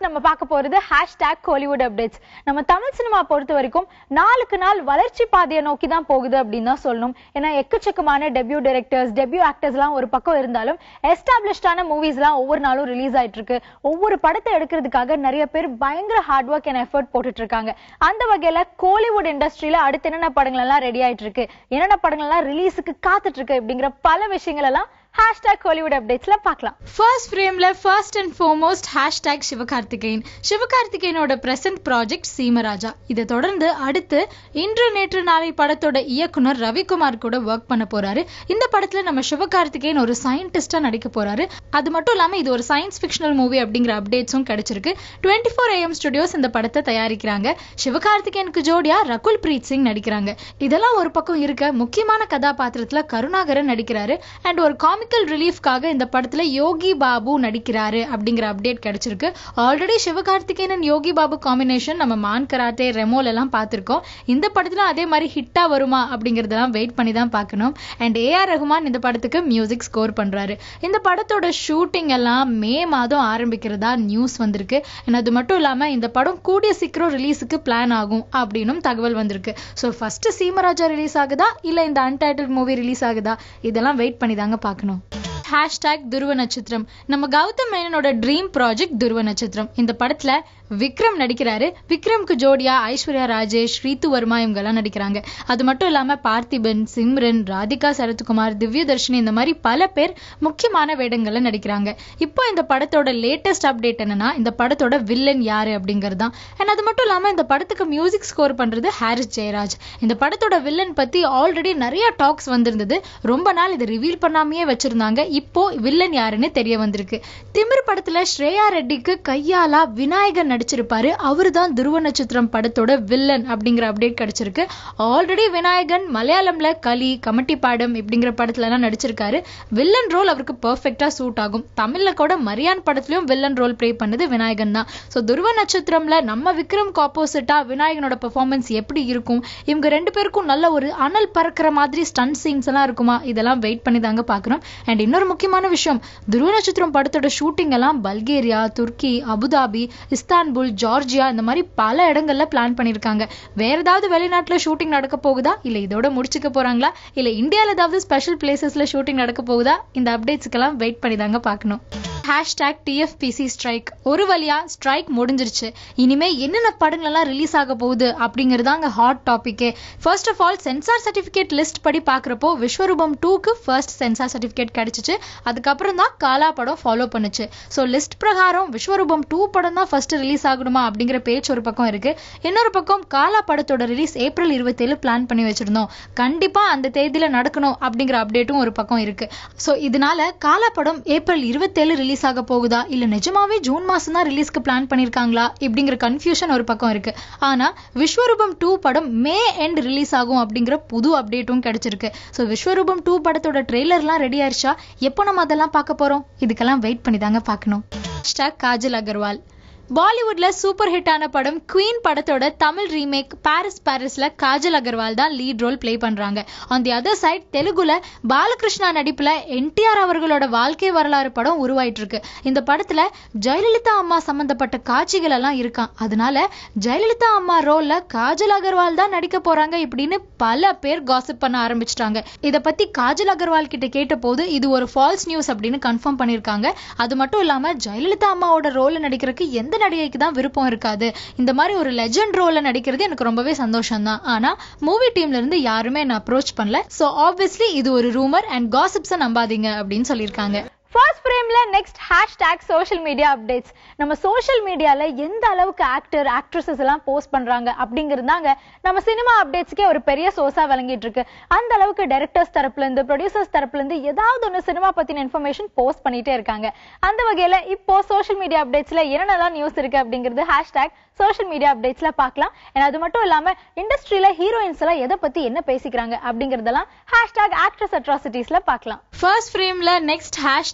first நம்ம பார்க்க போறது ஹேஷ்டேக் கோலிவுட் அப்டேட்ஸ் நம்ம தமிழ் சினிமா பொறுத்த வரைக்கும் நாளுக்கு நாள் வளர்ச்சி பாதையை நோக்கி தான் போகுது அப்படின்னு தான் சொல்லணும் ஏன்னா எக்கச்சக்கமான டெபியூ டைரக்டர்ஸ் டெபியூ ஆக்டர்ஸ் எல்லாம் ஒரு பக்கம் இருந்தாலும் எஸ்டாப்ளிஷ்டான மூவிஸ் எல்லாம் ஒவ்வொரு நாளும் ரிலீஸ் ஆயிட்டு இருக்கு ஒவ்வொரு படத்தை எடுக்கிறதுக்காக நிறைய பேர் பயங்கர ஹார்ட் ஒர்க் அண்ட் எஃபர்ட் போட்டுட்டு இருக்காங்க அந்த வகையில கோலிவுட் இண்டஸ்ட்ரியில அடுத்து என்னென்ன படங்கள் எல்லாம் ரெடி ஆயிட்டு இருக்கு என்னென்ன படங்கள் எல்லாம் ரிலீஸுக்கு காத்துட்டு இருக்கு அப்படிங்கிற பல விஷயங்கள் எல்லாம் ஹேஷ்டேக் கோலிவுட் அப்டேட்ஸ்ல பார்க்கலாம் ஃபர்ஸ்ட் ஃப்ரேம்ல first and foremost hashtag Sivakarthikeyan சிவகார்த்திகேயனோட பிரசன்ட் ப்ராஜெக்ட் சீமராஜா இதை தொடர்ந்து அடுத்து இன்று நேற்று நாளை படத்தோட இயக்குனர் ரவிக்குமார் கூட ஒர்க் பண்ண போறாரு இந்த படத்துல நம்ம சிவகார்த்திகேயன் ஒரு சயின்டிஸ்டா நடிக்க போறாரு அது மட்டும் இல்லாம இது ஒரு சயின்ஸ் ஃபிக்ஷனல் மூவி அப்படிங்கிற அப்டேட்ஸும் கிடைச்சிருக்கு டுவெண்ட்டி ஃபோர் ஏஎம் ஸ்டுடியோஸ் இந்த படத்தை தயாரிக்கிறாங்க சிவகார்த்திகேயனுக்கு ஜோடியா ரகுல் பிரீத் சிங் நடிக்கிறாங்க இதெல்லாம் ஒரு பக்கம் இருக்க முக்கியமான கதாபாத்திரத்துல கருணாகரன் நடிக்கிறாரு அண்ட் ஒரு காமிக்கல் ரிலீஃப்காக இந்த படத்துல யோகி பாபு நடிக்கிறாரு அப்படிங்கிற அப்டேட் கிடைச்சிருக்கு already Sivakarthikeyan and Yogi Babu combination நம்ம மான் கராத்தே ரெமோல எல்லாம் பார்த்திருக்கோம் இந்த படத்துல அதே மாதிரி ஹிட்டா வருமா அப்படிங்கறதெல்லாம் வெயிட் பண்ணி தான் பார்க்கணும் அண்ட் ஏஆர் ரகுமான் இந்த படத்துக்கு மியூசிக் ஸ்கோர் பண்றாரு இந்த படத்தோட ஷூட்டிங் எல்லாம் மே மாதம் ஆரம்பிக்கிறதா நியூஸ் வந்திருக்கு and அது மட்டும் இல்லாம இந்த படம் கூடிய சீக்கிரம் ரிலீஸுக்கு பிளான் ஆகும் அப்படின்னும் தகவல் வந்திருக்கு ஸோ ஃபர்ஸ்ட் சீமராஜா ரிலீஸ் ஆகுதா இல்ல இந்த அன்டைட்டில் மூவி ரிலீஸ் ஆகுதா இதெல்லாம் வெயிட் பண்ணி தாங்க பார்க்கணும் ஹேஷ்டேக் துருவ நட்சத்திரம் நம்ம கௌதம் மேனனோட ட்ரீம் ப்ராஜெக்ட் துருவ நட்சத்திரம் இந்த படத்துல விக்ரம் நடிக்கிறாரு விக்ரம்க்கு ஜோடியா ஐஸ்வர்யா ராஜேஷ் ஸ்ரீத்து வர்மா இவங்க எல்லாம் நடிக்கிறாங்க அது மட்டும் இல்லாம பார்த்திபன் சிம்ரன் ராதிகா சரத்குமார் திவ்ய தர்ஷினி இந்த மாதிரி பல பேர் முக்கியமான வேடங்கள்ல நடிக்கிறாங்க இப்போ இந்த படத்தோட லேட்டஸ்ட் அப்டேட் என்னன்னா இந்த படத்தோட வில்லன் யாரு அப்படிங்கிறது தான் அண்ட் அது மட்டும் இல்லாம இந்த படத்துக்கு மியூசிக் ஸ்கோர் பண்றது ஹாரிஸ் ஜெயராஜ் இந்த படத்தோட வில்லன் பத்தி ஆல்ரெடி நிறைய டாக்ஸ் வந்திருந்தது ரொம்ப நாள் இதை ரிவீல் பண்ணாமையே வச்சிருந்தாங்க இப்போ வில்லன் யாருன்னு தெரிய வந்திருக்கு திமிர் படத்துல ஸ்ரேயா ரெட்டிக்கு கையாலா விநாயகர் நடிச்சிருப்பாரு அவரு தான் துருவ நட்சத்திரம் படத்தோட வில்லன் அப்படிங்கிற அப்டேட் கிடைச்சிருக்கு ஆல்ரெடி விநாயகன் மலையாளம்ல கலி கமட்டி பாடம் இப்படிங்கிற படத்துல எல்லாம் நடிச்சிருக்காரு வில்லன் ரோல் அவருக்கு பெர்ஃபெக்டா சூட் ஆகும் தமிழ்ல கூட மரியான் படத்துலயும் வில்லன் ரோல் ப்ளே பண்ணது விநாயகன் தான் ஸோ துருவ நட்சத்திரம்ல நம்ம விக்ரம்க்கு ஆப்போசிட்டா விநாயகனோட பெர்ஃபார்மன்ஸ் எப்படி இருக்கும் இவங்க ரெண்டு பேருக்கும் நல்ல ஒரு அனல் பறக்கிற மாதிரி ஸ்டன் சீன்ஸ் எல்லாம் இருக்குமா இதெல்லாம் வெயிட் பண்ணி தாங்க பார்க்கணும் அண்ட் இன்னொரு முக்கியமான விஷயம் துருவ நட்சத்திரம் படத்தோட ஷூட்டிங் எல்லாம் Bulgaria Turkey Abu Dhabi Istanbul Georgia இந்த மாதிரி பல இடங்கள்ல பிளான் பண்ணிருக்காங்க வேற ஏதாவது வெளிநாட்டுல ஷூட்டிங் நடக்க போகுதா இல்ல இதோட முடிச்சுக்க போறாங்களா இல்ல இந்தியால ஏதாவது ஸ்பெஷல் பிளேசஸ்ல ஷூட்டிங் நடக்க போகுதா இந்த அப்டேட்ஸ்க்கெல்லாம் வெயிட் பண்ணி தாங்க பார்க்கணும் ஹேஷ்டேக் டிஎஃபிசி ஸ்ட்ரைக் ஒரு வழியா ஸ்ட்ரைக் முடிஞ்சிருச்சு இனிமே என்னென்ன படங்கள் எல்லாம் ரிலீஸ் ஆக போகுது அப்படிங்கிறது அங்க ஹாட் டாபிக்கே first of all censor certificate list படி பாக்குறப்போ விஸ்வரூபம் டூக்கு ஃபர்ஸ்ட் சென்சார் சர்டிபிகேட் கிடைச்சிச்சு அதுக்கப்புறம் தான் காலா படம் ஃபாலோ பண்ணுச்சு ஸோ லிஸ்ட் பிரகாரம் விஸ்வரூபம் டூ படம் தான் ஃபர்ஸ்ட் ரிலீஸ் ஆகணுமா அப்படிங்கிற பேச்சு ஒரு பக்கம் இருக்கு இன்னொரு பக்கம் காலா படத்தோட ரிலீஸ் ஏப்ரல் இருபத்தேழு பிளான் பண்ணி வச்சிருந்தோம் கண்டிப்பா அந்த தேதியில நடக்கணும் அப்படிங்கிற அப்டேட்டும் ஒரு பக்கம் இருக்கு ஸோ இதனால காலா படம் ஏப்ரல் இருபத்தேழு ரிலீஸ் ஆக போகுதா இல்ல நிஜமாவே ஜூன் மாசம் தான் ரிலீஸ்க்கு பிளான் பண்ணிருக்காங்களா இப்படிங்கிற கன்ஃபியூஷன் ஒரு பக்கம் இருக்கு ஆனா விஸ்வரூபம் டூ படம் மே எண்ட் ரிலீஸ் ஆகும் அப்படிங்கிற புது அப்டேட்டும் கிடைச்சிருக்கு ஸோ விஸ்வரூபம் டூ படத்தோட ட்ரெய்லர்லாம் ரெடி ஆயிருச்சா எப்போ நம்ம அதெல்லாம் பார்க்க போறோம் இதுக்கெல்லாம் வெயிட் பண்ணி தாங்க பார்க்கணும் காஜல் அகர்வால் பாலிவுட்ல சூப்பர் ஹிட் ஆன படம் குவீன் படத்தோட தமிழ் ரீமேக் பாரிஸ் பாரிஸ்ல காஜல் அகர்வால் தான் லீட் ரோல் ப்ளே பண்றாங்க ஆன் தி அதர் சைட் தெலுங்குல பாலகிருஷ்ணா நடிப்புல என்டிஆர் அவர்களோட வாழ்க்கை வரலாறு படம் உருவாயிட்டு இருக்கு இந்த படத்துல ஜெயலலிதா அம்மா சம்பந்தப்பட்ட காட்சிகள் எல்லாம் இருக்கான் அதனால ஜெயலலிதா அம்மா ரோல்ல காஜல் அகர்வால் தான் நடிக்க போறாங்க இப்படின்னு பல பேர் காசிப் பண்ண ஆரம்பிச்சிட்டாங்க இத பத்தி காஜல் அகர்வால் கிட்ட கேட்ட போது இது ஒரு ஃபால்ஸ் நியூஸ் அப்படின்னு கன்ஃபார்ம் பண்ணிருக்காங்க அது மட்டும் இல்லாம ஜெயலலிதா அம்மாவோட ரோல்ல நடிக்கிறதுக்கு எந்த நடிகைக்கு தான் விருப்பம் இருக்காது இந்த மாதிரி ஒரு லெஜண்ட் ரோல்ல நடிக்கிறது எனக்கு ரொம்பவே சந்தோஷம் தான் ஆனா மூவி டீம்ல இருந்து யாருமே என்ன அப்ரோச் பண்ணல சோ ஆப்வியஸ்லி இது ஒரு ரூமர் அண்ட் காசிப்ஸை நம்பாதீங்க அப்படின்னு சொல்லியிருக்காங்க ஃபர்ஸ்ட் ஃப்ரேம்ல next hashtag social media updates நம்ம சோஷியல் மீடியால எந்த அளவுக்கு ஆக்டர் ஆக்ட்ரஸஸ் எல்லாம் போஸ்ட் பண்றாங்க அப்படிங்கிறதாங்க நம்ம சினிமா அப்டேட்ஸ்க்கே ஒரு பெரிய சோர்ஸா விளங்கிட்டு இருக்கு அந்த அளவுக்கு டைரக்டர்ஸ் தரப்புல இருந்து ப்ரொடியூசர்ஸ் தரப்புல இருந்து ஏதாவது ஒன்று சினிமா பத்தின இன்ஃபர்மேஷன் போஸ்ட் பண்ணிட்டே இருக்காங்க அந்த வகையில இப்போ சோஷியல் மீடியா அப்டேட்ஸ்ல என்னென்னலாம் நியூஸ் இருக்கு அப்படிங்கிறது ஹேஷ்டேக் சோஷியல் மீடியா அப்டேட்ஸ்ல பார்க்கலாம் and அது மட்டும் இல்லாம இண்டஸ்ட்ரியில ஹீரோயின்ஸ் எல்லாம் எதை பத்தி என்ன பேசிக்கிறாங்க அப்படிங்கறதெல்லாம் ஹேஷ்டேக் ஆக்ட்ரஸ் அட்ராசிட்டிஸ்ல பார்க்கலாம் ஃபர்ஸ்ட் ஃப்ரேம்ல next hashtag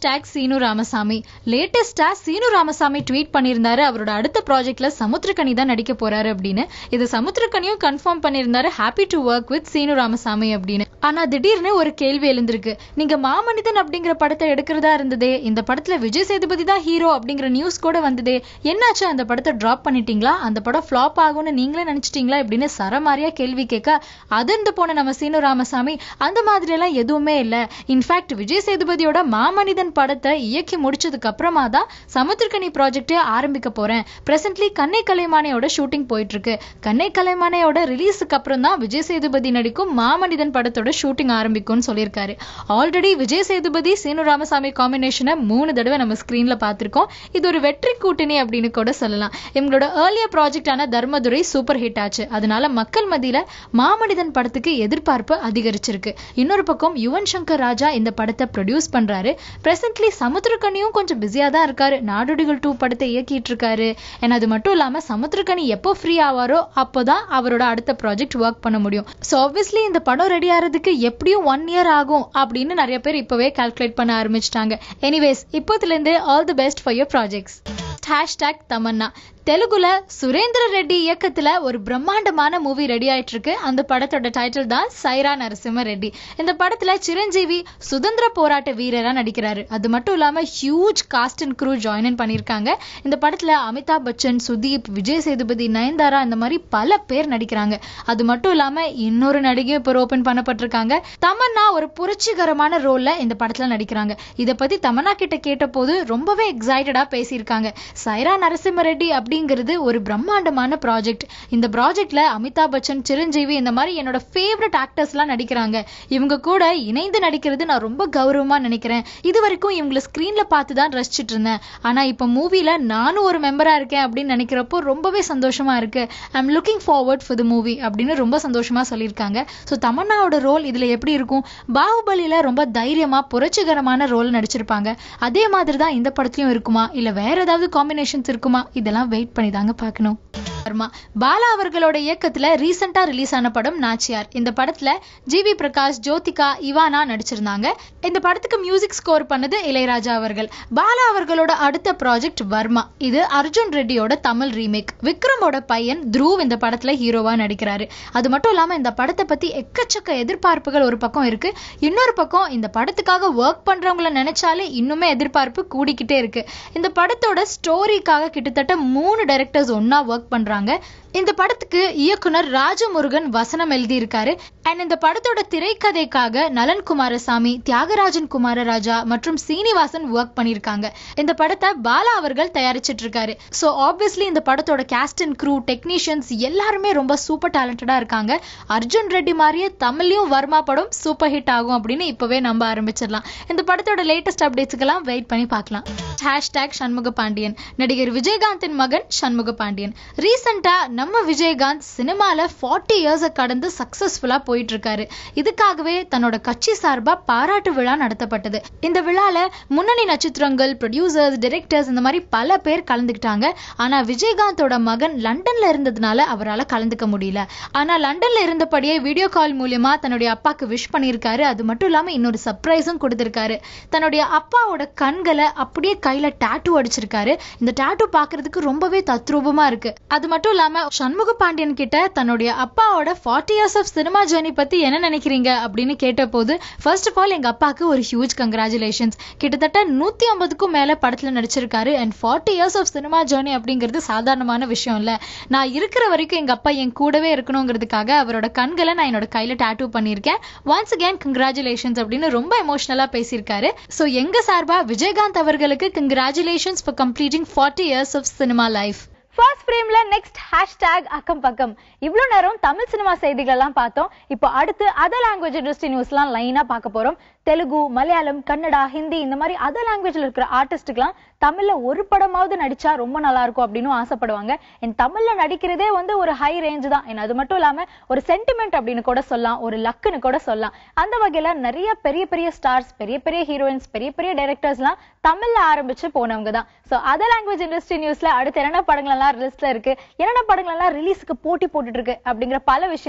hashtag Seenu Ramasamy லேட்டஸ்டா சீனு ராமசாமி ட்வீட் பண்ணியிருந்தாரு அவரோட அடுத்த ப்ராஜெக்ட்ல சமுத்திரக்கனி தான் நடிக்க போறாரு அப்படின்னு இது சமுத்திரக்கனியும் கன்ஃபார்ம் பண்ணியிருந்தாரு happy to work with Seenu Ramasamy அப்படின்னு ஆனா திடீர்னு ஒரு கேள்வி எழுந்திருக்கு நீங்க மாமனிதன் அப்படிங்கிற படத்தை எடுக்கிறதா இருந்ததே இந்த படத்துல விஜய் சேதுபதி தான் ஹீரோ அப்படிங்கிற நியூஸ் கூட வந்ததே என்னாச்சு அந்த படத்தை டிராப் பண்ணிட்டீங்களா அந்த படம் ஃபிளாப் ஆகும்னு நீங்களே நினைச்சிட்டீங்களா இப்படின்னு சரமாரியா கேள்வி கேட்க அதிர்ந்து போன நம்ம சீனு ராமசாமி அந்த மாதிரி எல்லாம் எதுவுமே இல்ல இன்ஃபேக்ட் விஜய் சேதுபதியோட மாமனிதன் படத்தை இயக்கி முடிச்சதுக்கு அப்புறமா தான் சமுத்திரக்கனி ப்ராஜெக்டே ஆரம்பிக்க போறேன் பிரசன்ட்லி கண்ணை கலைமானையோட ஷூட்டிங் போயிட்டு இருக்கு கண்ணை கலைமானையோட ரிலீஸுக்கு அப்புறம் தான் விஜய் சேதுபதி நடிக்கும் மாமனிதன் படத்தோட ஷூட்டிங் ஆரம்பிக்கும்னு சொல்லியிருக்காரு ஆல்ரெடி விஜய் சேதுபதி சீனு ராமசாமி காம்பினேஷனை மூணு தடவை நம்ம ஸ்கிரீன்ல பார்த்திருக்கோம் இது ஒரு வெற்றி கூட்டணி அப்படின்னு கூட சொல்லலாம் இவங்களோட ஏர்லியர் ப்ராஜெக்டான தர்மதுரை சூப்பர் ஹிட் ஆச்சு அதனால மக்கள் மத்தியில மாமனிதன் படத்துக்கு எதிர்பார்ப்பு அதிகரிச்சிருக்கு இன்னொரு பக்கம் யுவன் சங்கர் ராஜா இந்த படத்தை ப்ரொடியூஸ் பண்றாரு பிரசன்ட்லி சமுத்திரக்கனியும் கொஞ்சம் பிஸியா தான் இருக்காரு நாடோடிகள் டூ படத்தை இயக்கிட்டு இருக்காரு ஏன்னா அது மட்டும் இல்லாம சமுத்திரக்கனி எப்போ ஃப்ரீ ஆவாரோ அப்போதான் அவரோட அடுத்த ப்ராஜெக்ட் ஒர்க் பண்ண முடியும் ஸோ ஆப்வியஸ்லி இந்த படம் ரெடி ஆகிறதுக்கு எப்படியும் ஒன் இயர் ஆகும் அப்படின்னு நிறைய பேர் இப்பவே கால்குலேட் பண்ண ஆரம்பிச்சிட்டாங்க எனிவேஸ் இப்போதுல இருந்து all the best for your projects hashtag Tamannaah தெலுங்குல சுரேந்திர ரெட்டி இயக்கத்துல ஒரு பிரம்மாண்டமான மூவி ரெடி ஆயிட்டு இருக்கு அந்த படத்தோட டைட்டில் தான் சைரா நரசிம்ம ரெட்டி இந்த படத்துல சிரஞ்சீவி சுதந்திர போராட்ட வீரரா நடிக்கிறாரு அது மட்டும் இல்லாம huge cast and crew join பண்ணிருக்காங்க இந்த படத்துல அமிதாப் பச்சன் சுதீப் விஜய் சேதுபதி நயன்தாரா இந்த மாதிரி பல பேர் நடிக்கிறாங்க அது மட்டும் இல்லாம இன்னொரு நடிகையும் இப்போ ஓபன் பண்ணப்பட்டிருக்காங்க தமன்னா ஒரு புரட்சிகரமான ரோல்ல இந்த படத்துல நடிக்கிறாங்க இத பத்தி தமன்னா கிட்ட கேட்டபோது ரொம்பவே எக்ஸைட்டடா பேசியிருக்காங்க சைரா நரசிம்ம ரெட்டி அப்படிங்கிறது ஒரு பிரம்மாண்டமான ப்ராஜெக்ட் இந்த ப்ராஜெக்ட்ல அமிதாப் பச்சன் சிரஞ்சீவி இந்த மாதிரி என்னோட ஃபேவரட் ஆக்டர்ஸ் எல்லாம் நடிக்கிறாங்க இவங்க கூட இணைந்து நடிக்கிறது நான் ரொம்ப கௌரவமா நினைக்கிறேன் இது வரைக்கும் இவங்களை ஸ்கிரீன்ல பார்த்து தான் ரசிச்சிட்டு இருந்தேன் ஆனா இப்ப மூவில நானும் ஒரு மெம்பரா இருக்கேன் அப்படின்னு நினைக்கிறப்போ ரொம்பவே சந்தோஷமா இருக்கு I am looking forward for the movie அப்படின்னு ரொம்ப சந்தோஷமா சொல்லியிருக்காங்க ஸோ தமன்னாவோட ரோல் இதுல எப்படி இருக்கும் பாகுபலியில ரொம்ப தைரியமா புரட்சிகரமான ரோல் நடிச்சிருப்பாங்க அதே மாதிரி தான் இந்த படத்துலயும் இருக்குமா இல்ல வேற ஏதாவது காம்பினேஷன்ஸ் இருக்குமா இதெல்லாம் வெயிட் பண்ணி தாங்க பார்க்கணும் வர்மா பாலா அவர்களோட இயக்கத்துல ரீசெண்டா ரிலீஸ் ஆன படம் நாச்சியார் இந்த படத்துல ஜிவி பிரகாஷ் ஜோதிகா இவானா நடிச்சிருந்தாங்க இந்த படத்துக்கு மியூசிக் ஸ்கோர் பண்ணது இளையராஜா அவர்கள் பாலா அவர்களோட அடுத்த ப்ராஜெக்ட் வர்மா இது அர்ஜுன் ரெட்டியோட தமிழ் ரீமேக் விக்ரமோட பையன் த்ருவ் இந்த படத்துல ஹீரோவா நடிக்கிறாரு அது மட்டும் இல்லாம இந்த படத்தை பத்தி எக்கச்சக்க எதிர்பார்ப்புகள் ஒரு பக்கம் இருக்கு இன்னொரு பக்கம் இந்த படத்துக்காக ஒர்க் பண்றவங்கள நினைச்சாலே இன்னுமே எதிர்பார்ப்பு கூடிக்கிட்டே இருக்கு இந்த படத்தோட ஸ்டோரிக்காக கிட்டத்தட்ட மூணு டைரக்டர்ஸ் ஒன்னா ஒர்க் பண்றாங்க இந்த படத்துக்கு இயக்குனர் ராஜமுருகன் வசனம் எழுதியிருக்காரு அண்ட் இந்த படத்தோட திரைக்கதைக்காக நலன் குமாரசாமி தியாகராஜன் குமாரராஜா மற்றும் சீனிவாசன் ஒர்க் பண்ணியிருக்காங்க இந்த படத்தை பாலா அவர்கள் தயாரிச்சிட்டு இருக்காரு ஸோ ஆப்வியஸ்லி இந்த படத்தோட கேஸ்ட் அண்ட் க்ரூ டெக்னீஷியன்ஸ் எல்லாருமே ரொம்ப சூப்பர் டேலண்டடா இருக்காங்க அர்ஜுன் ரெட்டி மாதிரியே தமிழ்லயும் வர்மா படம் சூப்பர் ஹிட் ஆகும் அப்படின்னு இப்பவே நம்ப ஆரம்பிச்சிடலாம் இந்த படத்தோட லேட்டஸ்ட் அப்டேட்ஸ்க்கெல்லாம் வெயிட் பண்ணி பார்க்கலாம் ஹேஷ்டேக் சண்முக பாண்டியன் நடிகர் விஜயகாந்தின் மகன் சண்முக பாண்டியன் ரீசெண்டா நம்ம விஜயகாந்த் சினிமால ஃபார்ட்டி இயர்ஸை கடந்து சக்சஸ்ஃபுல்லா போயிட்டு இருக்காரு இதுக்காகவே தன்னோட கட்சி சார்பா பாராட்டு விழா நடத்தப்பட்டது இந்த விழால முன்னணி நட்சத்திரங்கள் ப்ரொடியூசர்ஸ் டைரக்டர்ஸ் இந்த மாதிரி பல பேர் கலந்துக்கிட்டாங்க ஆனா விஜயகாந்தோட மகன் லண்டன்ல இருந்ததுனால அவரால் கலந்துக்க முடியல ஆனா லண்டன்ல இருந்தபடியே வீடியோ கால் மூலியமா தன்னுடைய அப்பாக்கு விஷ் பண்ணியிருக்காரு அது மட்டும் இல்லாம இன்னொரு சர்ப்ரைஸும் கொடுத்திருக்காரு தன்னுடைய அப்பாவோட கண்களை அப்படியே கையில டாட்டூ அடிச்சிருக்காரு இந்த டாட்டூ பாக்குறதுக்கு ரொம்பவே தத்ரூபமா இருக்கு அது மட்டும் இல்லாம சண்முக பாண்டியன் கிட்ட தன்னுடைய அப்பாவோட forty years of cinema journey பத்தி என்ன நினைக்கிறீங்க அப்படின்னு கேட்டபோது ஃபர்ஸ்ட் ஆஃப் ஆல் எங்க அப்பாவுக்கு ஒரு ஹியூஜ் கங்க்ராச்சுலேஷன்ஸ் கிட்டத்தட்ட நூத்தி ஐம்பதுக்கும் மேல படத்துல நடிச்சிருக்காரு and forty years of cinema journey அப்படிங்கிறது சாதாரணமான விஷயம் இல்ல நான் இருக்கிற வரைக்கும் எங்க அப்பா என் கூடவே இருக்கணுங்கிறதுக்காக அவரோட கண்களை நான் என்னோட கையில டாட்டூ பண்ணியிருக்கேன் ஒன்ஸ் அகேன் கங்க்ராச்சுலேஷன்ஸ் அப்படின்னு ரொம்ப எமோஷனலா பேசியிருக்காரு ஸோ எங்க சார்பா விஜயகாந்த் அவர்களுக்கு congratulations for completing forty years of cinema life first ஃப்ரேம்ல நெக்ஸ்ட் ஹேஷ்டேக் அக்கம் பக்கம் இவ்வளோ நேரம் தமிழ் சினிமா செய்திகள் எல்லாம் பார்த்தோம் இப்போ அடுத்து அதர் லாங்குவேஜ் இண்டஸ்ட்ரி நியூஸ்லாம் லைனா பார்க்க போறோம் தெலுங்கு மலையாளம் கன்னடா ஹிந்தி இந்த மாதிரி அதர் லாங்குவேஜ்ல இருக்கிற ஆர்டிஸ்ட்டுக்கெல்லாம் தமிழ்ல ஒரு படமாவது நடிச்சா ரொம்ப நல்லா இருக்கும் அப்படின்னு ஆசைப்படுவாங்க என் தமிழ்ல நடிக்கிறதே வந்து ஒரு ஹை ரேஞ்ச் தான் ஏன்னா அது மட்டும் இல்லாம ஒரு சென்டிமெண்ட் அப்படின்னு கூட சொல்லலாம் ஒரு லக்குன்னு கூட சொல்லலாம் அந்த வகையில நிறைய பெரிய பெரிய ஸ்டார்ஸ் பெரிய பெரிய ஹீரோயின்ஸ் பெரிய பெரிய டைரக்டர்ஸ்லாம் தமிழ்ல ஆரம்பிச்சு போனவங்க தான் ஸோ அதர் லாங்குவேஜ் இண்டஸ்ட்ரி நியூஸ்ல அடுத்து என்னென்ன படங்கள் எல்லாம் லிஸ்ட்ல இருக்கு என்னென்ன படங்கள் எல்லாம் ரிலீஸுக்கு போட்டி போட்டுட்டு இருக்கு அப்படிங்கிற பல விஷயங்கள்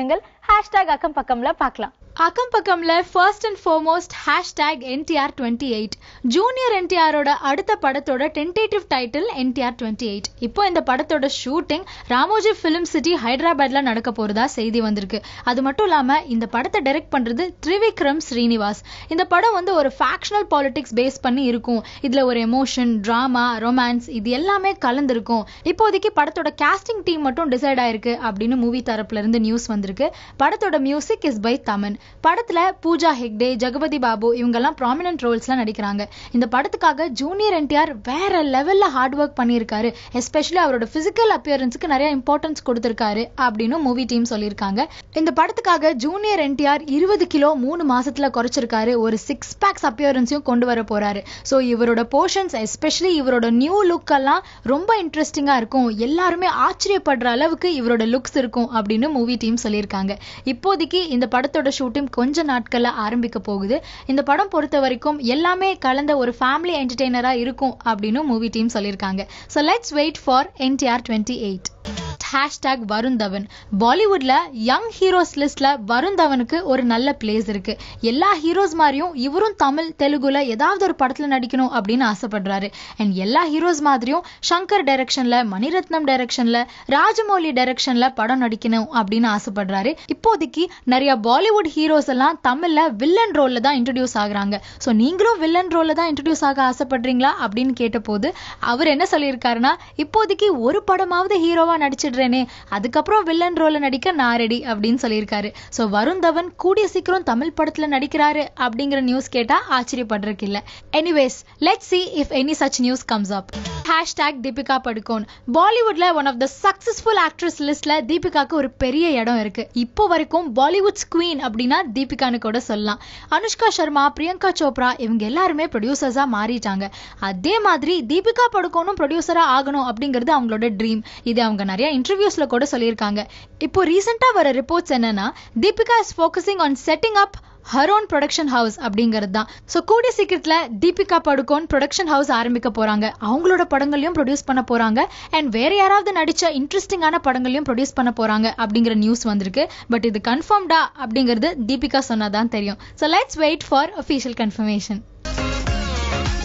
ஹேஷ்டாக் அக்கம் பக்கம்ல பார்க்கலாம் அக்கம் பக்கம்ல first and foremost hashtag NTR twenty eight junior என்டிஆரோட அடுத்த படத்தோட tentative title NTR twenty eight இப்போ இந்த படத்தோட ஷூட்டிங் ராமோஜி ஃபிலிம் சிட்டி ஹைதராபாத்ல நடக்க போறதா செய்தி வந்திருக்கு அது மட்டும் இல்லாம இந்த படத்தை டைரக்ட் பண்றது த்ரிவிக்ரம் ஸ்ரீனிவாஸ் இந்த படம் வந்து ஒரு ஃபேக்ஷனல் பாலிடிக்ஸ் பேஸ் பண்ணி இருக்கும் இதுல ஒரு எமோஷன் டிராமா ரொமான்ஸ் இது எல்லாமே கலந்துருக்கும் இப்போதைக்கு படத்தோட காஸ்டிங் டீம் மட்டும் டிசைட் ஆயிருக்கு அப்படின்னு மூவி தரப்புல இருந்து நியூஸ் வந்திருக்கு படத்தோட மியூசிக் இஸ் பை தமன் படத்துல பூஜா ஹெக்டே ஜெகபதி பாபு இவங்கெல்லாம் ப்ராமினன்ட் ரோல்ஸ்ல நடிக்கிறாங்க இந்த படத்துக்காக ஜூனியர் என்டிஆர் வேற லெவல்ல ஹார்ட் ஒர்க் பண்ணியிருக்காரு எஸ்பெஷலி அவரோட பிசிக்கல் அப்பியரன்ஸுக்கு நிறைய இம்பார்ட்டன்ஸ் கொடுத்திருக்காரு அப்படின்னு மூவி டீம் சொல்லியிருக்காங்க இந்த படத்துக்காக ஜூனியர் என்டிஆர் இருபது கிலோ மூணு மாசத்துல குறைச்சிருக்காரு ஒரு சிக்ஸ் பேக்ஸ் அப்பியரன்ஸையும் கொண்டு வர போறாரு ஸோ இவரோட போர்ஷன்ஸ் எஸ்பெஷலி இவரோட நியூ லுக் எல்லாம் ரொம்ப இன்ட்ரெஸ்டிங்கா இருக்கும் எல்லாருமே ஆச்சரியப்படுற அளவுக்கு இவரோட லுக்ஸ் இருக்கும் அப்படின்னு மூவி டீம் சொல்லியிருக்காங்க இப்போதைக்கு இந்த படத்தோட ஷூட்டிங் கொஞ்ச நாட்கள்ல ஆரம்பிக்க போகுது இந்த படம் பொறுத்த வரைக்கும் எல்லாமே கலந்த ஒரு ஃபேமிலி என்டர்டெய்னரா இருக்கும் அப்படின்னு மூவி டீம் சொல்லியிருக்காங்க so let's wait for NTR twenty eight hashtag Varun Dhawan பாலிவுட்ல யங் ஹீரோஸ் லிஸ்ட்ல வருண் தவனுக்கு ஒரு நல்ல பிளேஸ் இருக்கு எல்லா ஹீரோஸ் மாதிரியும் இவரும் தமிழ் தெலுங்குல ஏதாவது ஒரு படத்துல நடிக்கணும் அப்படின்னு ஆசைப்படுறாரு அண்ட் எல்லா ஹீரோஸ் மாதிரியும் சங்கர் டைரக்ஷன்ல மணிரத்னம் டைரக்ஷன்ல ராஜமௌலி டைரக்ஷன்ல படம் நடிக்கணும் அப்படின்னு ஆசைப்படுறாரு இப்போதைக்கு நிறைய பாலிவுட் ஹீரோஸ் எல்லாம் தமிழ்ல வில்லன் ரோல்ல தான் இன்ட்ரடியூஸ் ஆகுறாங்க ஸோ நீங்களும் வில்லன் ரோல்ல தான் இன்ட்ரடியூஸ் ஆக ஆசைப்படுறீங்களா அப்படின்னு கேட்டபோது அவர் என்ன சொல்லியிருக்காருன்னா இப்போதைக்கு ஒரு படமாவது ஹீரோவா நடிச்சிடுறேனே அதுக்கப்புறம் வில்லன் ரோல்ல நடிக்க நான் ரெடி அப்படின்னு சொல்லியிருக்காரு ஸோ வருண் தவன் கூடிய சீக்கிரம் தமிழ் படத்துல நடிக்கிறாரு அப்படிங்கிற நியூஸ் கேட்டா ஆச்சரியப்படுறதுக்கு இல்ல anyways let see if any such news comes up hashtag Deepika Padukone பாலிவுட்ல one of the successful actress லிஸ்ட்ல தீபிகாக்கு ஒரு பெரிய இடம் இருக்கு இப்போ வரைக்கும் பாலிவுட் குவீன் அப்படின்னா தீபிகான்னு கூட சொல்லலாம் அனுஷ்கா சர்மா பிரியங்கா சோப்ரா இவங்க எல்லாருமே ப்ரொடியூசர்ஸா மாறிட்டாங்க அதே மாதிரி தீபிகா படுகோனும் ப்ரொடியூசரா ஆகணும் அப்படிங்கிறது அவங்களோட ட்ரீம் இது அவங்க நிறைய இன்டர்வியூஸ்ல கூட சொல்லியிருக்காங்க இப்போ ரீசெண்டா வர ரிப்போர்ட்ஸ் என்னன்னா Deepika is focusing on setting up her own production house அப்படிங்கிறது தான் ஸோ கூடிய சீக்கிரத்தில் தீபிகா படுகோன் ப்ரொடக்ஷன் ஹவுஸ் ஆரம்பிக்க போறாங்க அவங்களோட படங்களையும் ப்ரொடியூஸ் பண்ண போறாங்க அண்ட் வேற யாராவது நடிச்ச இன்ட்ரெஸ்டிங்கான படங்களையும் ப்ரொடியூஸ் பண்ண போறாங்க அப்படிங்கிற நியூஸ் வந்திருக்கு பட் இது கன்ஃபார்ம்டா அப்படிங்கிறது தீபிகா சொன்னாதான் தெரியும் so let's wait for official confirmation